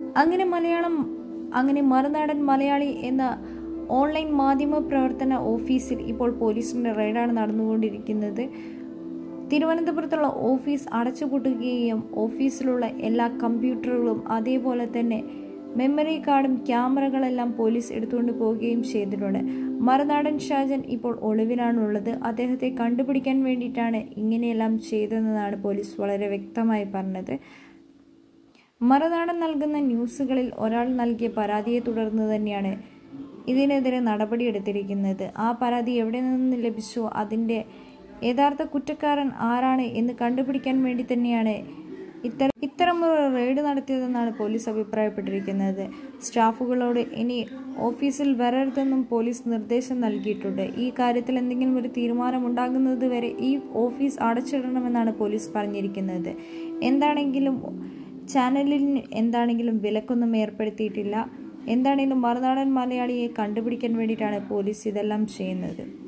അങ്ങനെ മലയാളം അങ്ങനെ മറുനാടൻ മലയാളി എന്ന ഓൺലൈൻ മാധ്യമ പ്രവർത്തന ഓഫീസിൽ ഇപ്പോൾ പോലീസിൻ്റെ റെയ്ഡാണ് നടന്നുകൊണ്ടിരിക്കുന്നത് തിരുവനന്തപുരത്തുള്ള ഓഫീസ് അടച്ചുപൂട്ടുകയും ഓഫീസിലുള്ള എല്ലാ കമ്പ്യൂട്ടറുകളും അതേപോലെ തന്നെ മെമ്മറി കാർഡും ക്യാമറകളെല്ലാം പോലീസ് എടുത്തുകൊണ്ട് പോവുകയും ചെയ്തിട്ടുണ്ട് മറുനാടൻ ഷാജൻ ഇപ്പോൾ ഒളിവിലാണുള്ളത് അദ്ദേഹത്തെ കണ്ടുപിടിക്കാൻ വേണ്ടിയിട്ടാണ് ഇങ്ങനെയെല്ലാം ചെയ്തതെന്നാണ് പോലീസ് വളരെ വ്യക്തമായി പറഞ്ഞത് മറുനാടൻ നൽകുന്ന ന്യൂസുകളിൽ ഒരാൾ നൽകിയ പരാതിയെ തുടർന്ന് തന്നെയാണ് ഇതിനെതിരെ നടപടിയെടുത്തിരിക്കുന്നത് ആ പരാതി എവിടെ നിന്ന് ലഭിച്ചോ അതിൻ്റെ യഥാർത്ഥ കുറ്റക്കാരൻ ആരാണ് എന്ന് കണ്ടുപിടിക്കാൻ വേണ്ടി തന്നെയാണ് ഇത്തരം ഇത്തരമൊരു റെയ്ഡ് നടത്തിയതെന്നാണ് പോലീസ് അഭിപ്രായപ്പെട്ടിരിക്കുന്നത് സ്റ്റാഫുകളോട് ഇനി ഓഫീസിൽ വരരുതെന്നും പോലീസ് നിർദ്ദേശം നൽകിയിട്ടുണ്ട് ഈ കാര്യത്തിൽ എന്തെങ്കിലും ഒരു തീരുമാനമുണ്ടാകുന്നത് വരെ ഈ ഓഫീസ് അടച്ചിടണമെന്നാണ് പോലീസ് പറഞ്ഞിരിക്കുന്നത് എന്താണെങ്കിലും ചാനലിന് എന്താണെങ്കിലും വിലക്കൊന്നും ഏർപ്പെടുത്തിയിട്ടില്ല എന്താണെങ്കിലും മറുനാടൻ മലയാളിയെ കണ്ടുപിടിക്കാൻ വേണ്ടിയിട്ടാണ് പോലീസ് ഇതെല്ലാം ചെയ്യുന്നത്